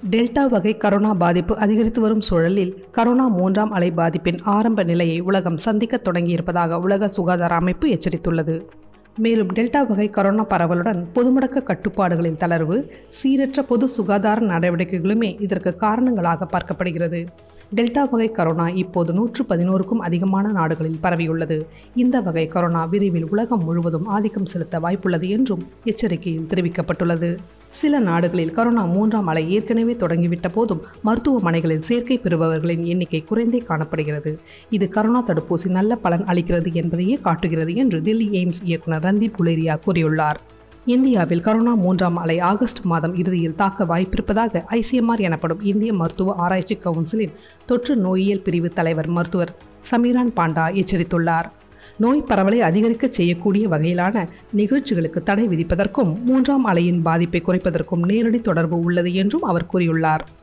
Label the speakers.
Speaker 1: delta வகை corona பாதிப்பு அதிகரித்து வரும் சூழலில் கரோனா மூன்றாம் அலை பாதிப்பின் ஆரம்ப நிலையை உலகம் சந்திக்க தொடங்கியிருப்பதாக உலக சுகாதார அமைப்பு எச்சரித்துள்ளது மேலும் டெல்டா வகை கரோனா பரவலுடன் பொதுமுடக்க கட்டுப்பாடுகளின் தளர்வு சீரற்ற பொது சுகாதார நடவடிக்கைகளுமே இதற்கு காரணங்களாக பார்க்கப்படுகிறது டெல்டா வகை கரோனா இப்போது நூற்று பதினோருக்கும் அதிகமான நாடுகளில் பரவியுள்ளது இந்த வகை கரோனா விரைவில் உலகம் முழுவதும் ஆதிக்கம் செலுத்த வாய்ப்புள்ளது என்றும் எச்சரிக்கையில் தெரிவிக்கப்பட்டுள்ளது சில நாடுகளில் கரோனா மூன்றாம் அலை ஏற்கனவே தொடங்கிவிட்ட போதும் மருத்துவமனைகளில் சேர்க்கை பெறுபவர்களின் எண்ணிக்கை குறைந்தே காணப்படுகிறது இது கரோனா தடுப்பூசி நல்ல பலன் அளிக்கிறது என்பதையே காட்டுகிறது என்று தில்லி எய்ம்ஸ் இயக்குனர் ரந்தீப் குலேரியா கூறியுள்ளார் இந்தியாவில் கரோனா மூன்றாம் அலை ஆகஸ்ட் மாதம் இறுதியில் தாக்க வாய்ப்பிருப்பதாக ஐசிஎம்ஆர் எனப்படும் இந்திய மருத்துவ ஆராய்ச்சி கவுன்சிலின் தொற்று நோயியல் பிரிவு தலைவர் மருத்துவர் சமீரான் பாண்டா எச்சரித்துள்ளார் நோய் பரவலை அதிகரிக்க செய்யக்கூடிய வகையிலான நிகழ்ச்சிகளுக்கு தடை விதிப்பதற்கும் மூன்றாம் அலையின் பாதிப்பை குறைப்பதற்கும் நேரடி தொடர்பு உள்ளது என்றும் அவர் கூறியுள்ளார்